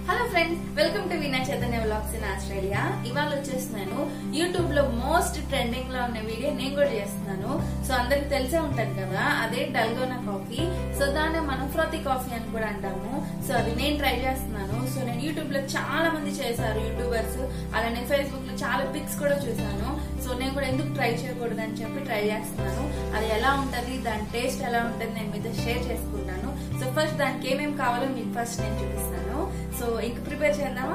Hello friends welcome to వినా Chaitanya vlogs in Australia ఇవాళ వచ్చేస్తున్నాను యూట్యూబ్ లో మోస్ట్ ట్రెండింగ్ లో ఉన్న వీడియో నేను కూడా చేస్తున్నాను సో అందరికి తెలిసే ఉంటుంది కదా అదే డల్గోనా కాఫీ సో దాన్ని మనం ఫ్రోతి కాఫీ అని కూడా అంటాము సో అది నేను ట్రై చేస్తున్నాను సో నేను యూట్యూబ్ లో చాలా మంది చేశారు యూట్యూబర్స్ అలానే ఫేస్బుక్ లో చాలా పిక్స్ కూడా చూసాను సో నేను కూడా ఎందుకు ట్రై చేయకూడదు అని చెప్పి ట్రై చేస్తున్నాను అది ఎలా ఉంటది దాని టేస్ట్ ఎలా ఉంటుంది నేను మీతో షేర్ చేసుకుంటాను సో ఫస్ట్ దానికి ఏమేమి కావాలో మీకు ఫస్ట్ నేను చూపిస్తాను సో ఇంక ప్రిపేర్ చేద్దామా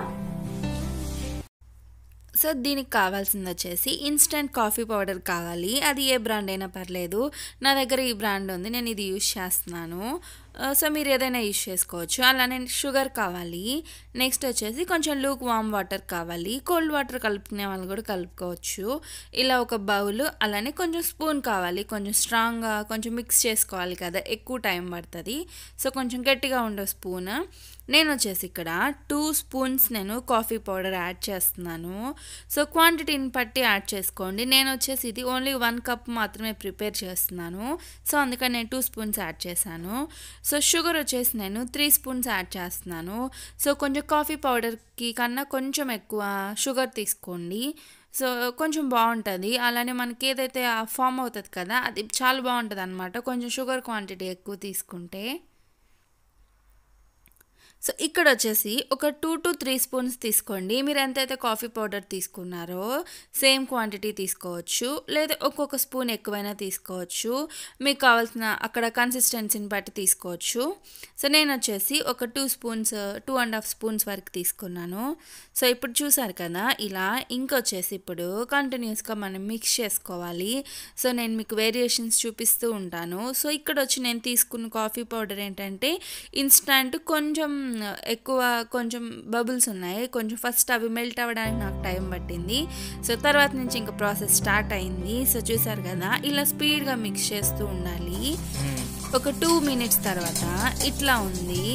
సో దీనికి కావాల్సింది వచ్చేసి ఇన్స్టెంట్ కాఫీ పౌడర్ కావాలి అది ఏ బ్రాండ్ అయినా పర్లేదు నా దగ్గర ఈ బ్రాండ్ ఉంది నేను ఇది యూస్ చేస్తున్నాను ఆ, సో మీరు ఏదైనా యూస్ చేసుకోవచ్చు అలానే షుగర్ కావాలి నెక్స్ట్ వచ్చేసి కొంచెం లూక్ వామ్ వాటర్ కావాలి కోల్డ్ వాటర్ కలుపుకునే వాళ్ళు కూడా కలుపుకోవచ్చు ఇలా ఒక బౌల్ అలానే కొంచెం స్పూన్ కావాలి కొంచెం స్ట్రాంగ్గా కొంచెం మిక్స్ చేసుకోవాలి కదా ఎక్కువ టైం పడుతుంది సో కొంచెం గట్టిగా ఉండే స్పూన్ నేను వచ్చేసి ఇక్కడ టూ స్పూన్స్ నేను కాఫీ పౌడర్ యాడ్ చేస్తున్నాను సో క్వాంటిటీని బట్టి యాడ్ చేసుకోండి నేను వచ్చేసి ఇది ఓన్లీ వన్ కప్ మాత్రమే ప్రిపేర్ చేస్తున్నాను సో అందుకని నేను టూ స్పూన్స్ యాడ్ చేశాను సో షుగర్ వచ్చేసి నేను త్రీ స్పూన్స్ యాడ్ చేస్తున్నాను సో కొంచెం కాఫీ పౌడర్కి కన్నా కొంచెం ఎక్కువ షుగర్ తీసుకోండి సో కొంచెం బాగుంటుంది అలానే మనకి ఏదైతే ఫామ్ అవుతుంది కదా అది చాలా బాగుంటుంది అనమాట కొంచెం షుగర్ క్వాంటిటీ ఎక్కువ తీసుకుంటే సో ఇక్కడ వచ్చేసి ఒక టూ టు త్రీ స్పూన్స్ తీసుకోండి మీరు ఎంతైతే కాఫీ పౌడర్ తీసుకున్నారో సేమ్ క్వాంటిటీ తీసుకోవచ్చు లేదా ఒక్కొక్క స్పూన్ ఎక్కువైనా తీసుకోవచ్చు మీకు కావాల్సిన అక్కడ కన్సిస్టెన్సీని బట్టి తీసుకోవచ్చు సో నేను వచ్చేసి ఒక two spoons two and half spoons వరకు తీసుకున్నాను సో ఇప్పుడు చూసారు కదా ఇలా ఇంకొచ్చేసి ఇప్పుడు కంటిన్యూస్గా మనం మిక్స్ చేసుకోవాలి సో నేను మీకు వేరియేషన్స్ చూపిస్తూ ఉంటాను సో ఇక్కడ వచ్చి నేను తీసుకున్న కాఫీ పౌడర్ ఏంటంటే ఇన్స్టాంట్ కొంచెం ఎక్కువ కొంచెం బబుల్స్ ఉన్నాయి కొంచెం ఫస్ట్ అవి మెల్ట్ అవ్వడానికి నాకు టైం పట్టింది సో తర్వాత నుంచి ఇంకా ప్రాసెస్ స్టార్ట్ అయింది సో చూసారు కదా ఇలా స్పీడ్గా మిక్స్ చేస్తూ ఉండాలి ఒక టూ మినిట్స్ తర్వాత ఇట్లా ఉంది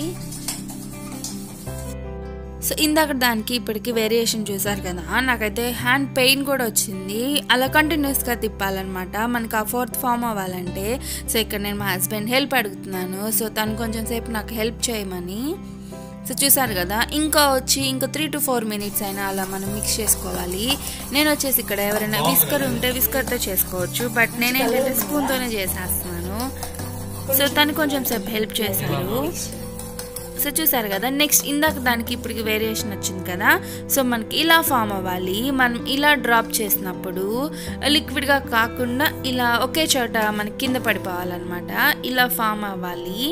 సో ఇందాక దానికి ఇప్పటికి వేరియేషన్ చూసారు కదా నాకైతే హ్యాండ్ పెయిన్ కూడా వచ్చింది అలా కంటిన్యూస్గా తిప్పాలన్నమాట మనకి ఆ ఫోర్త్ ఫామ్ అవ్వాలంటే సో ఇక్కడ నేను మా హస్బెండ్ హెల్ప్ అడుగుతున్నాను సో తను కొంచెం సేపు నాకు హెల్ప్ చేయమని సో చూసారు కదా ఇంకా వచ్చి ఇంకా త్రీ టు ఫోర్ మినిట్స్ అయినా అలా మనం మిక్స్ చేసుకోవాలి నేను వచ్చేసి ఇక్కడ ఎవరైనా విస్కర్ ఉంటే విస్కర్తో చేసుకోవచ్చు బట్ నేను ఏంటంటే స్పూన్తోనే చేసేస్తున్నాను సో తను కొంచెం సేపు హెల్ప్ చేశారు సో చూసారు కదా నెక్స్ట్ ఇందాక దానికి ఇప్పటికి వేరియేషన్ వచ్చింది కదా సో మనకి ఇలా ఫామ్ అవ్వాలి మనం ఇలా డ్రాప్ చేసినప్పుడు లిక్విడ్గా కాకుండా ఇలా ఒకే చోట మనకి కింద పడిపోవాలన్నమాట ఇలా ఫామ్ అవ్వాలి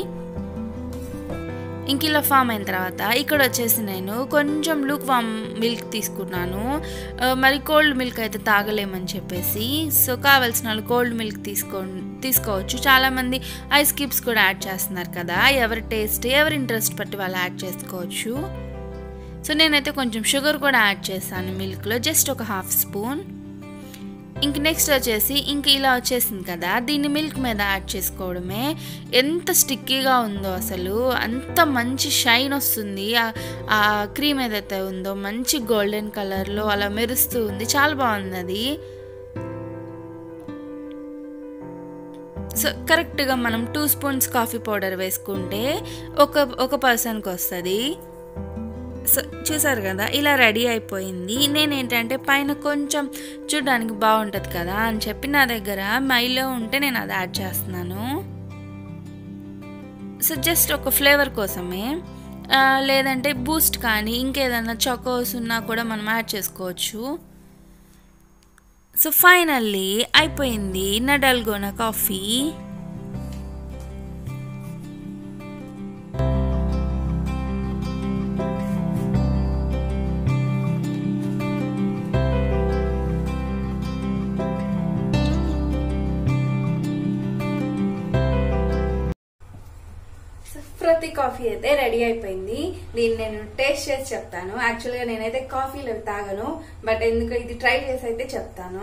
ఇంక ఇలా ఫామ్ అయిన తర్వాత ఇక్కడ వచ్చేసి నేను కొంచెం లూక్ వామ్ మిల్క్ తీసుకున్నాను ఆ, మరి కోల్డ్ మిల్క్ అయితే తాగలేమని చెప్పేసి సో కావాల్సిన వాళ్ళు కోల్డ్ మిల్క్ తీసుకో తీసుకోవచ్చు చాలామంది ఐస్ క్యూబ్స్ కూడా యాడ్ చేస్తున్నారు కదా ఎవరి టేస్ట్ ఎవరి ఇంట్రెస్ట్ బట్టి వాళ్ళు యాడ్ చేసుకోవచ్చు సో నేనైతే కొంచెం షుగర్ కూడా యాడ్ చేశాను మిల్క్లో జస్ట్ ఒక హాఫ్ స్పూన్ ఇంక నెక్స్ట్ వచ్చేసి ఇంక ఇలా వచ్చేసింది కదా దీన్ని మిల్క్ మీద యాడ్ చేసుకోవడమే ఎంత స్టిక్కీగా ఉందో అసలు అంత మంచి షైన్ వస్తుంది ఆ- ఆ క్రీమ్ ఏదైతే ఉందో మంచి గోల్డెన్ కలర్లో అలా మెరుస్తూ ఉంది చాలా బాగుంది అది సో కరెక్ట్గా మనం టూ స్పూన్స్ కాఫీ పౌడర్ వేసుకుంటే ఒక ఒక పర్సన్కి వస్తుంది సో చూసారు కదా ఇలా రెడీ అయిపోయింది నేనేంటంటే పైన కొంచెం చూడడానికి బాగుంటుంది కదా అని చెప్పి నా దగ్గర మైలో ఉంటే నేను అది యాడ్ చేస్తున్నాను సో జస్ట్ ఒక ఫ్లేవర్ కోసమే ఆ, లేదంటే బూస్ట్ కానీ ఇంకేదైనా చకోస్ ఉన్నా కూడా మనం యాడ్ చేసుకోవచ్చు సో ఫైనల్లీ అయిపోయింది నా డల్గోనా కాఫీ సో ప్రతి కాఫీ అయితే రెడీ అయిపోయింది దీన్ని నేను టేస్ట్ చేసి చెప్తాను యాక్చువల్గా నేనైతే కాఫీలు అవి తాగను బట్ ఎందుకు ఇది ట్రై చేసి అయితే చెప్తాను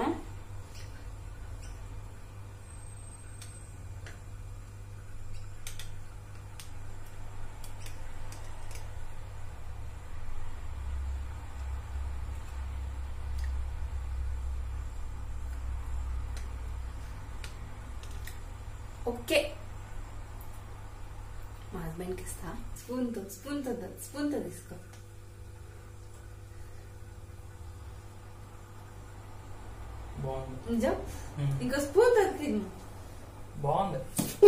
ఓకే మా హస్బెండ్కి ఇస్తా స్పూన్తో స్పూన్తో స్పూన్తో తీసుకో బాగుంది నిజం మ్మ్. ఇంకో స్పూన్ తిను బాగుంది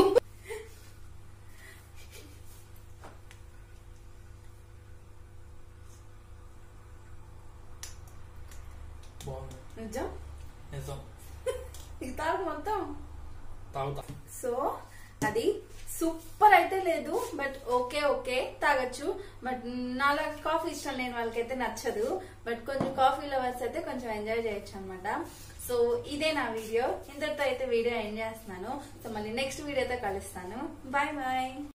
బాగుంది నిజం నిజం ఇది తాగు మొత్తం తాగుతా సో అది సూపర్ అయితే లేదు బట్ ఓకే ఓకే తాగొచ్చు బట్ నాలాగా కాఫీ ఇష్టం లేని వాళ్ళకైతే నచ్చదు బట్ కొంచెం కాఫీ లవర్స్ అయితే కొంచెం ఎంజాయ్ చేయొచ్చు అనమాట సో ఇదే నా వీడియో ఇంతటితో అయితే వీడియో ఎండ్ చేస్తున్నాను సో మళ్ళీ నెక్స్ట్ వీడియోతో కలుస్తాను బాయ్ బాయ్